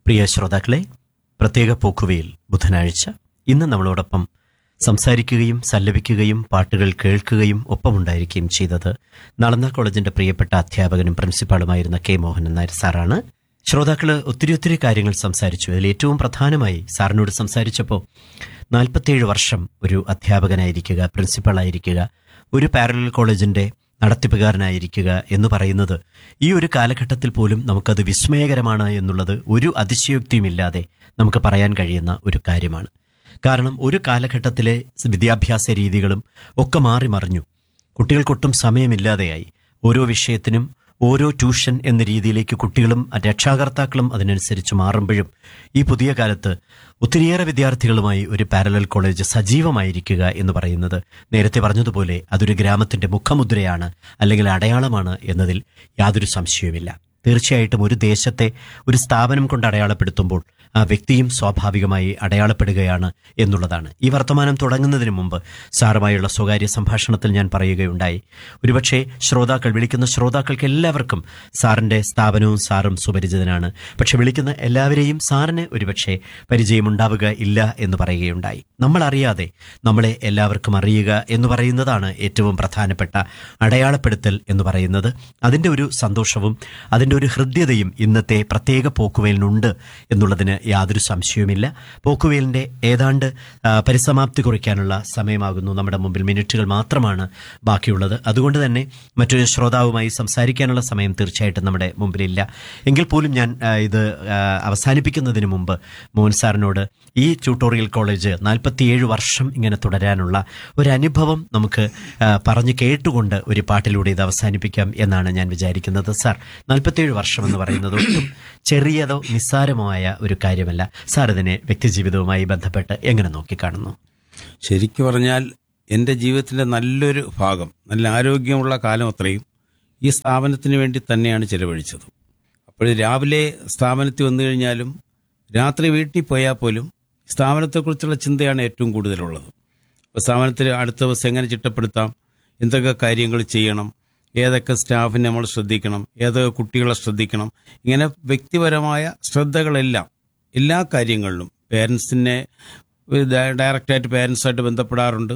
പ്രിയ ശ്രോതാക്കളെ പ്രത്യേക പോക്കുവയിൽ ബുധനാഴ്ച ഇന്ന് നമ്മളോടൊപ്പം സംസാരിക്കുകയും സല്ലപിക്കുകയും പാട്ടുകൾ കേൾക്കുകയും ഒപ്പമുണ്ടായിരിക്കുകയും ചെയ്തത് നളന്ദ കോളേജിന്റെ പ്രിയപ്പെട്ട അധ്യാപകനും പ്രിൻസിപ്പാളുമായിരുന്ന കെ മോഹനൻ നായർ സാറാണ് ശ്രോതാക്കള് ഒത്തിരി ഒത്തിരി കാര്യങ്ങൾ സംസാരിച്ചു അതിൽ ഏറ്റവും പ്രധാനമായി സാറിനോട് സംസാരിച്ചപ്പോൾ നാൽപ്പത്തിയേഴ് വർഷം ഒരു അധ്യാപകനായിരിക്കുക പ്രിൻസിപ്പളായിരിക്കുക ഒരു പാരലൽ കോളേജിന്റെ നടത്തിപ്പുകാരനായിരിക്കുക എന്ന് പറയുന്നത് ഈ ഒരു കാലഘട്ടത്തിൽ പോലും നമുക്കത് വിസ്മയകരമാണ് എന്നുള്ളത് ഒരു അതിശയോക്തിയുമില്ലാതെ നമുക്ക് പറയാൻ കഴിയുന്ന ഒരു കാര്യമാണ് കാരണം ഒരു കാലഘട്ടത്തിലെ വിദ്യാഭ്യാസ രീതികളും ഒക്കെ മാറി മറിഞ്ഞു കുട്ടികൾക്കൊട്ടും സമയമില്ലാതെയായി ഓരോ വിഷയത്തിനും ഓരോ ട്യൂഷൻ എന്ന രീതിയിലേക്ക് കുട്ടികളും രക്ഷാകർത്താക്കളും അതിനനുസരിച്ച് മാറുമ്പോഴും ഈ പുതിയ കാലത്ത് ഒത്തിരിയേറെ വിദ്യാർത്ഥികളുമായി ഒരു പാരലൽ കോളേജ് സജീവമായിരിക്കുക എന്ന് പറയുന്നത് നേരത്തെ പറഞ്ഞതുപോലെ അതൊരു ഗ്രാമത്തിന്റെ മുഖമുദ്രയാണ് അല്ലെങ്കിൽ അടയാളമാണ് എന്നതിൽ യാതൊരു സംശയവുമില്ല തീർച്ചയായിട്ടും ഒരു ദേശത്തെ ഒരു സ്ഥാപനം കൊണ്ട് അടയാളപ്പെടുത്തുമ്പോൾ ആ വ്യക്തിയും സ്വാഭാവികമായി അടയാളപ്പെടുകയാണ് എന്നുള്ളതാണ് ഈ വർത്തമാനം തുടങ്ങുന്നതിന് മുമ്പ് സാറുമായുള്ള സ്വകാര്യ സംഭാഷണത്തിൽ ഞാൻ പറയുകയുണ്ടായി ഒരുപക്ഷെ ശ്രോതാക്കൾ വിളിക്കുന്ന ശ്രോതാക്കൾക്ക് എല്ലാവർക്കും സാറിന്റെ സ്ഥാപനവും സാറും സുപരിചിതനാണ് പക്ഷെ വിളിക്കുന്ന എല്ലാവരെയും സാറിന് ഒരുപക്ഷെ പരിചയമുണ്ടാവുക ഇല്ല എന്ന് പറയുകയുണ്ടായി നമ്മൾ അറിയാതെ നമ്മളെ എല്ലാവർക്കും അറിയുക എന്ന് പറയുന്നതാണ് ഏറ്റവും പ്രധാനപ്പെട്ട അടയാളപ്പെടുത്തൽ എന്ന് പറയുന്നത് അതിന്റെ ഒരു സന്തോഷവും അതിന്റെ ഒരു ഹൃദ്യതയും ഇന്നത്തെ പ്രത്യേക പോക്കുവേലിനുണ്ട് എന്നുള്ളതിന് യാതൊരു സംശയവുമില്ല പോക്കുവേലിന്റെ ഏതാണ്ട് ആ, പരിസമാപ്തി കുറിക്കാനുള്ള സമയമാകുന്നു നമ്മുടെ മുമ്പിൽ മിനിറ്റുകൾ മാത്രമാണ് ബാക്കിയുള്ളത് അതുകൊണ്ട് തന്നെ മറ്റൊരു ശ്രോതാവുമായി സംസാരിക്കാനുള്ള സമയം തീർച്ചയായിട്ടും നമ്മുടെ മുമ്പിലില്ല എങ്കിൽ പോലും ഞാൻ ആ, ഇത് ആ, അവസാനിപ്പിക്കുന്നതിന് മുമ്പ് മോഹൻ സാറിനോട് ഈ ട്യൂട്ടോറിയൽ കോളേജ് നാൽപ്പത്തിയേഴ് വർഷം ഇങ്ങനെ തുടരാനുള്ള ഒരു അനുഭവം നമുക്ക് ആ, പറഞ്ഞു കേട്ടുകൊണ്ട് ഒരു പാട്ടിലൂടെ ഇത് അവസാനിപ്പിക്കാം എന്നാണ് ഞാൻ വിചാരിക്കുന്നത് സാർ നാൽപ്പത്തിയേഴ് വർഷം എന്ന് പറയുന്നത് ഒട്ടും ചെറിയതോ നിസ്സാരമായ ഒരു കാര്യമല്ല സാർ ഇതിനെ വ്യക്തിജീവിതവുമായി ബന്ധപ്പെട്ട് എങ്ങനെ നോക്കിക്കാണുന്നു ശരിക്കു പറഞ്ഞാൽ എൻ്റെ ജീവിതത്തിൻ്റെ നല്ലൊരു ഭാഗം നല്ല ആരോഗ്യമുള്ള കാലം അത്രയും ഈ സ്ഥാപനത്തിന് വേണ്ടി തന്നെയാണ് ചെലവഴിച്ചത് അപ്പോൾ രാവിലെ സ്ഥാപനത്തിൽ വന്നു കഴിഞ്ഞാലും രാത്രി വീട്ടിൽ പോയാൽ പോലും സ്ഥാപനത്തെക്കുറിച്ചുള്ള ചിന്തയാണ് ഏറ്റവും കൂടുതലുള്ളത് അപ്പോൾ സ്ഥാപനത്തിൽ അടുത്ത ദിവസം എങ്ങനെ ചിട്ടപ്പെടുത്താം എന്തൊക്കെ കാര്യങ്ങൾ ചെയ്യണം ഏതൊക്കെ സ്റ്റാഫിനെ നമ്മൾ ശ്രദ്ധിക്കണം ഏതൊക്കെ കുട്ടികളെ ശ്രദ്ധിക്കണം ഇങ്ങനെ വ്യക്തിപരമായ ശ്രദ്ധകളെല്ലാം എല്ലാ കാര്യങ്ങളിലും പേരൻസിനെ ഡയറക്റ്റായിട്ട് പേരൻസുമായിട്ട് ബന്ധപ്പെടാറുണ്ട്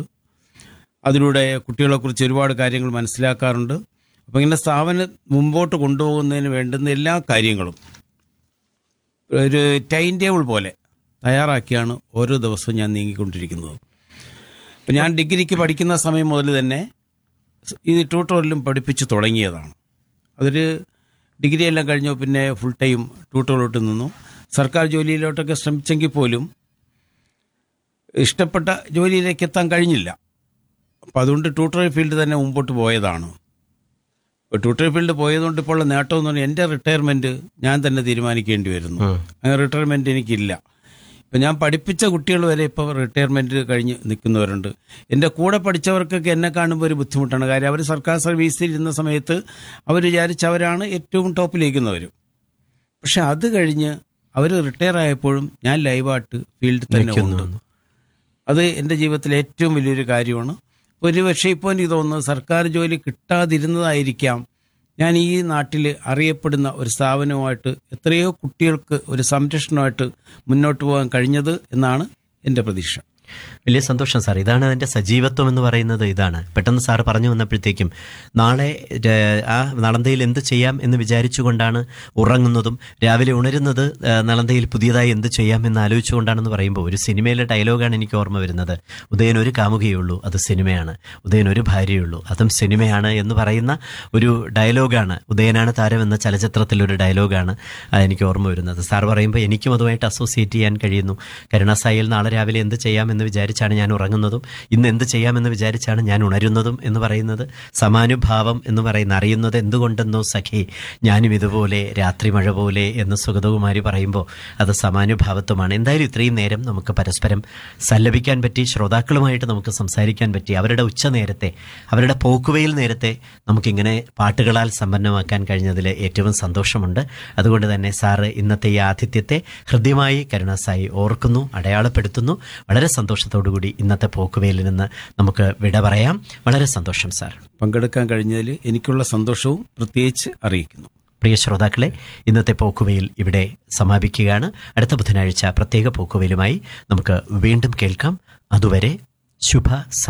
അതിലൂടെ കുട്ടികളെക്കുറിച്ച് ഒരുപാട് കാര്യങ്ങൾ മനസ്സിലാക്കാറുണ്ട് അപ്പോൾ ഇങ്ങനെ സ്ഥാപനം മുമ്പോട്ട് കൊണ്ടുപോകുന്നതിന് വേണ്ടുന്ന എല്ലാ കാര്യങ്ങളും ഒരു ടൈം ടേബിൾ പോലെ തയ്യാറാക്കിയാണ് ഓരോ ദിവസവും ഞാൻ നീങ്ങിക്കൊണ്ടിരിക്കുന്നത് ഇപ്പം ഞാൻ ഡിഗ്രിക്ക് പഠിക്കുന്ന സമയം മുതൽ തന്നെ ഈ ട്യൂട്ടോറിയലും പഠിപ്പിച്ച് തുടങ്ങിയതാണ് അതൊരു ഡിഗ്രി എല്ലാം കഴിഞ്ഞു പിന്നെ ഫുൾ ടൈം ട്യൂട്ടോറിലോട്ട് നിന്നു സർക്കാർ ജോലിയിലോട്ടൊക്കെ ശ്രമിച്ചെങ്കിൽ പോലും ഇഷ്ടപ്പെട്ട ജോലിയിലേക്ക് എത്താൻ കഴിഞ്ഞില്ല അപ്പം അതുകൊണ്ട് ട്യൂട്ടോറിയൽ ഫീൽഡ് തന്നെ മുമ്പോട്ട് പോയതാണ് ഇപ്പോൾ ട്യൂട്ടോറിയൽ ഫീൽഡ് പോയതുകൊണ്ട് ഇപ്പോൾ ഉള്ള നേട്ടം എന്ന് പറഞ്ഞാൽ എൻ്റെ റിട്ടയർമെൻറ്റ് ഞാൻ തന്നെ തീരുമാനിക്കേണ്ടി വരുന്നു അങ്ങനെ റിട്ടയർമെൻറ്റ് എനിക്കില്ല ഇപ്പം ഞാൻ പഠിപ്പിച്ച കുട്ടികൾ വരെ ഇപ്പോൾ റിട്ടയർമെൻറ്റ് കഴിഞ്ഞ് നിൽക്കുന്നവരുണ്ട് എൻ്റെ കൂടെ പഠിച്ചവർക്കൊക്കെ എന്നെ കാണുമ്പോൾ ഒരു ബുദ്ധിമുട്ടാണ് കാര്യം അവർ സർക്കാർ സർവീസിൽ ഇരുന്ന സമയത്ത് അവർ വിചാരിച്ചവരാണ് ഏറ്റവും ടോപ്പിലിരിക്കുന്നവർ പക്ഷെ അത് കഴിഞ്ഞ് അവർ റിട്ടയർ ആയപ്പോഴും ഞാൻ ലൈവായിട്ട് ഫീൽഡിൽ തന്നെ ഉണ്ട് അത് എൻ്റെ ജീവിതത്തിലെ ഏറ്റവും വലിയൊരു കാര്യമാണ് ഒരു പക്ഷേ ഇപ്പോൾ എനിക്ക് തോന്നുന്നു സർക്കാർ ജോലി കിട്ടാതിരുന്നതായിരിക്കാം ഞാൻ ഈ നാട്ടിൽ അറിയപ്പെടുന്ന ഒരു സ്ഥാപനവുമായിട്ട് എത്രയോ കുട്ടികൾക്ക് ഒരു സംരക്ഷണമായിട്ട് മുന്നോട്ട് പോകാൻ കഴിഞ്ഞത് എന്നാണ് എൻ്റെ പ്രതീക്ഷ വലിയ സന്തോഷം സാർ ഇതാണ് അതിന്റെ സജീവത്വം എന്ന് പറയുന്നത് ഇതാണ് പെട്ടെന്ന് സാർ പറഞ്ഞു വന്നപ്പോഴത്തേക്കും നാളെ ര- ആ നളന്തയിൽ എന്ത് ചെയ്യാം എന്ന് വിചാരിച്ചുകൊണ്ടാണ് ഉറങ്ങുന്നതും രാവിലെ ഉണരുന്നത് ആ, നളന്തയിൽ പുതിയതായി എന്ത് ചെയ്യാം എന്ന് ആലോചിച്ചുകൊണ്ടാണെന്ന് പറയുമ്പോൾ ഒരു സിനിമയിലെ ഡയലോഗാണ് എനിക്ക് ഓർമ്മ വരുന്നത് ഉദയൻ ഒരു കാമുകയേ ഉള്ളൂ അത് സിനിമയാണ് ഉദയൻ ഒരു ഭാര്യയേ ഉള്ളൂ അതും സിനിമയാണ് എന്ന് പറയുന്ന ഒരു ഡയലോഗാണ് ഉദയനാണ് താരം എന്ന ചലച്ചിത്രത്തിലൊരു ഒരു ഡയലോഗാണ് ആ, എനിക്ക് ഓർമ്മ വരുന്നത് സാർ പറയുമ്പോൾ എനിക്കും അതുമായിട്ട് അസോസിയേറ്റ് ചെയ്യാൻ കഴിയുന്നു കരുണാസായിൽ നാളെ രാവിലെ എന്ത് ചെയ്യാം എന്ന് വിചാരിച്ചാണ് ഞാൻ ഉറങ്ങുന്നതും ഇന്ന് എന്ത് ചെയ്യാമെന്ന് വിചാരിച്ചാണ് ഞാൻ ഉണരുന്നതും എന്ന് പറയുന്നത് സമാനുഭാവം എന്ന് പറയുന്ന അറിയുന്നത് എന്തുകൊണ്ടെന്നോ സഖി ഞാനും ഇതുപോലെ രാത്രി മഴ പോലെ എന്ന് സുഗതകുമാരി പറയുമ്പോൾ അത് സമാനുഭാവത്വമാണ് എന്തായാലും ഇത്രയും നേരം നമുക്ക് പരസ്പരം സല്ലപിക്കാൻ പറ്റി ശ്രോതാക്കളുമായിട്ട് നമുക്ക് സംസാരിക്കാൻ പറ്റി അവരുടെ ഉച്ച നേരത്തെ അവരുടെ പോക്കുവയിൽ നേരത്തെ നമുക്കിങ്ങനെ പാട്ടുകളാൽ സമ്പന്നമാക്കാൻ കഴിഞ്ഞതിൽ ഏറ്റവും സന്തോഷമുണ്ട് അതുകൊണ്ട് തന്നെ സാറ് ഇന്നത്തെ ഈ ആതിഥ്യത്തെ ഹൃദ്യമായി കരുണാസായി ഓർക്കുന്നു അടയാളപ്പെടുത്തുന്നു വളരെ സന്തോഷത്തോടുകൂടി ഇന്നത്തെ പോക്കുവയിൽ നിന്ന് നമുക്ക് വിട പറയാം വളരെ സന്തോഷം സാർ പങ്കെടുക്കാൻ കഴിഞ്ഞതിൽ എനിക്കുള്ള സന്തോഷവും പ്രത്യേകിച്ച് അറിയിക്കുന്നു പ്രിയ ശ്രോതാക്കളെ ഇന്നത്തെ പോക്കുവയിൽ ഇവിടെ സമാപിക്കുകയാണ് അടുത്ത ബുധനാഴ്ച പ്രത്യേക പോക്കുവയിലുമായി നമുക്ക് വീണ്ടും കേൾക്കാം അതുവരെ ശുഭ